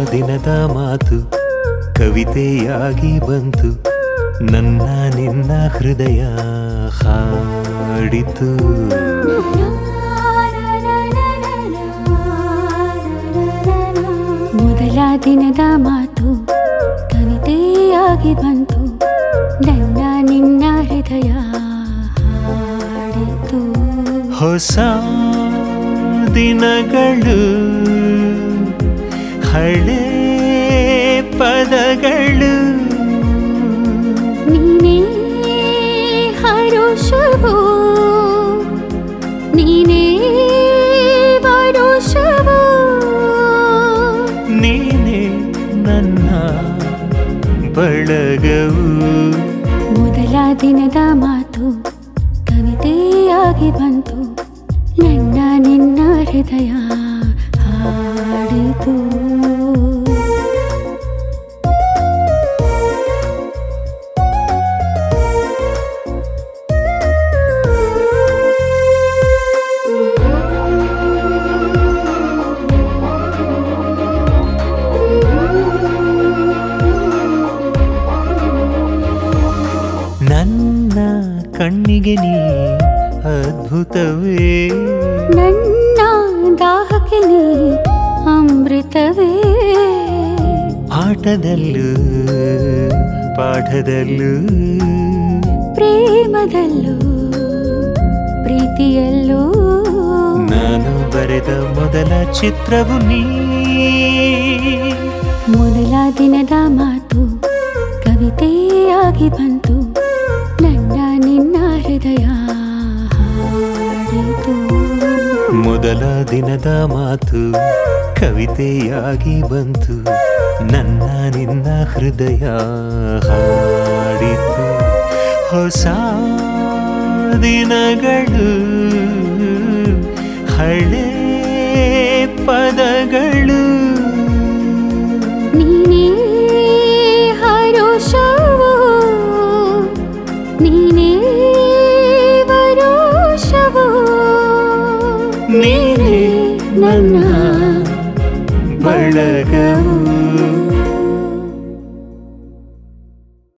ದಿನದ ಮಾತು ಕವಿತೆಯಾಗಿ ಬಂತು ನನ್ನ ನಿನ್ನ ಹೃದಯ ಹಾಡಿತು ಮೊದಲ ದಿನದ ಮಾತು ಕವಿತೆಯಾಗಿ ಬಂತು ನನ್ನ ನಿನ್ನ ಹೃದಯ ಹಾಡಿತು ಹೊಸ ದಿನಗಳು ಹಳೆ ಪದಗಳು ನೀನೇ ಹರುಷವು ನೀನೇ ವರುಷವು ನೀನೇ ನನ್ನ ಬಳಗವು ಮೊದಲ ದಿನದ ಮಾತು ಕವಿತೆಯಾಗಿ ಬಂತು ನನ್ನ ನಿನ್ನ ಹೃದಯ ಹಾಡಿತು ನನ್ನ ಕಣ್ಣಿಗೆ ನೀ ಅದ್ಭುತವೇ ನನ್ನ ದಾಹಕ್ಕೆ ನೀ ಅಮೃತವೇ ಆಟದಲ್ಲೂ ಪಾಠದಲ್ಲೂ ಪ್ರೇಮದಲ್ಲೂ ಪ್ರೀತಿಯಲ್ಲೂ ನಾನು ಬರೆದ ಮೊದಲ ಚಿತ್ರವು ನೀ ಮೊದಲ ದಿನದ ಮಾತು ಕವಿತೆಯಾಗಿ ಬಂತು ನನ್ನ ನಿನ್ನ ಹೃದಯ ಹಾಡಿತು ಮೊದಲ ದಿನದ ಮಾತು ಕವಿತೆಯಾಗಿ ಬಂತು ನನ್ನ ನಿನ್ನ ಹೃದಯ ಹಾಡಿತು ಹೊಸ ದಿನಗಳು ಹಳೆ ಪದಗಳು ನೀನೇ ಹರುಷವು ನೀನೇ